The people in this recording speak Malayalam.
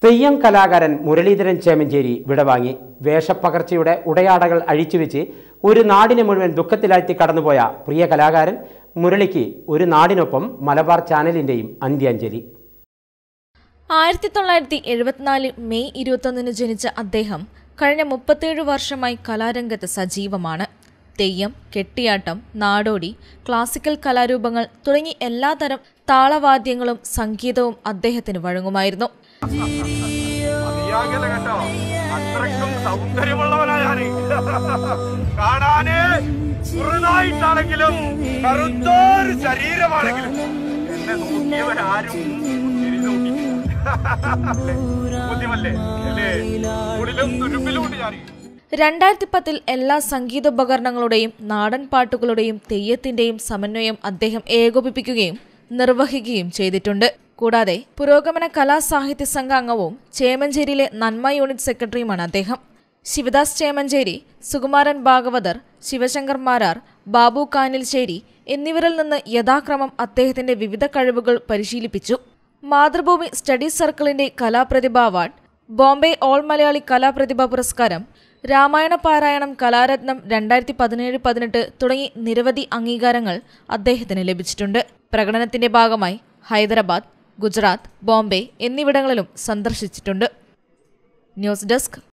തെയ്യം കലാകാരൻ മുരളീധരൻ ചേമഞ്ചേരി വിടവാങ്ങി വേഷപ്പകർച്ചയുടെ ഉടയാടകൾ അഴിച്ചുവെച്ച് ഒരു നാടിനെ മുഴുവൻ ദുഃഖത്തിലാഴ്ത്തി കടന്നുപോയ പ്രിയ കലാകാരൻ മുരളിക്ക് ഒരു നാടിനൊപ്പം മലബാർ ചാനലിന്റെയും അന്ത്യാഞ്ജലി ആയിരത്തി തൊള്ളായിരത്തി എഴുപത്തിനാല് മെയ് ഇരുപത്തൊന്നിന് ജനിച്ച അദ്ദേഹം കഴിഞ്ഞ മുപ്പത്തേഴ് വർഷമായി കലാരംഗത്ത് സജീവമാണ് തെയ്യം കെട്ടിയാട്ടം നാടോടി ക്ലാസിക്കൽ കലാരൂപങ്ങൾ തുടങ്ങി എല്ലാതരം താളവാദ്യങ്ങളും സംഗീതവും അദ്ദേഹത്തിന് വഴങ്ങുമായിരുന്നു മതിയാകല കേട്ടോ അത്രയ്ക്കും സൗന്ദര്യമുള്ളവനാ ഞാന് കാണാന് ചെറുതായിട്ടാണെങ്കിലും കറുത്തൊരു ശരീരമാണെങ്കിലും എന്നെ നോക്കിയവരാരും തിരിഞ്ഞു നോക്കി ബുദ്ധിമല്ലേ അല്ലേ ഉള്ളിലും തുരുമ്പിലും ഉണ്ട് ഞാൻ രണ്ടായിരത്തി പത്തിൽ എല്ലാ സംഗീതോപകരണങ്ങളുടെയും നാടൻ പാട്ടുകളുടെയും തെയ്യത്തിന്റെയും സമന്വയം അദ്ദേഹം ഏകോപിപ്പിക്കുകയും നിർവഹിക്കുകയും ചെയ്തിട്ടുണ്ട് കൂടാതെ പുരോഗമന കലാ സാഹിത്യ സംഘ അംഗവും ചേമഞ്ചേരിയിലെ നന്മ യൂണിറ്റ് സെക്രട്ടറിയുമാണ് അദ്ദേഹം ശിവദാസ് ചേമഞ്ചേരി സുകുമാരൻ ഭാഗവതർ ശിവശങ്കർ മാരാർ ബാബു കാനിൽശ്ശേരി എന്നിവരിൽ നിന്ന് യഥാക്രമം അദ്ദേഹത്തിന്റെ വിവിധ കഴിവുകൾ പരിശീലിപ്പിച്ചു മാതൃഭൂമി സ്റ്റഡി സർക്കിളിന്റെ കലാപ്രതിഭ അവാർഡ് ബോംബെ ഓൾ മലയാളി കലാപ്രതിഭ പുരസ്കാരം രാമായണ പാരായണം കലാരത്നം രണ്ടായിരത്തി പതിനേഴ് പതിനെട്ട് തുടങ്ങി നിരവധി അംഗീകാരങ്ങൾ അദ്ദേഹത്തിന് ലഭിച്ചിട്ടുണ്ട് പ്രകടനത്തിന്റെ ഭാഗമായി ഹൈദരാബാദ് ഗുജറാത്ത് ബോംബെ എന്നിവിടങ്ങളിലും സന്ദർശിച്ചിട്ടുണ്ട് ന്യൂസ് ഡെസ്ക്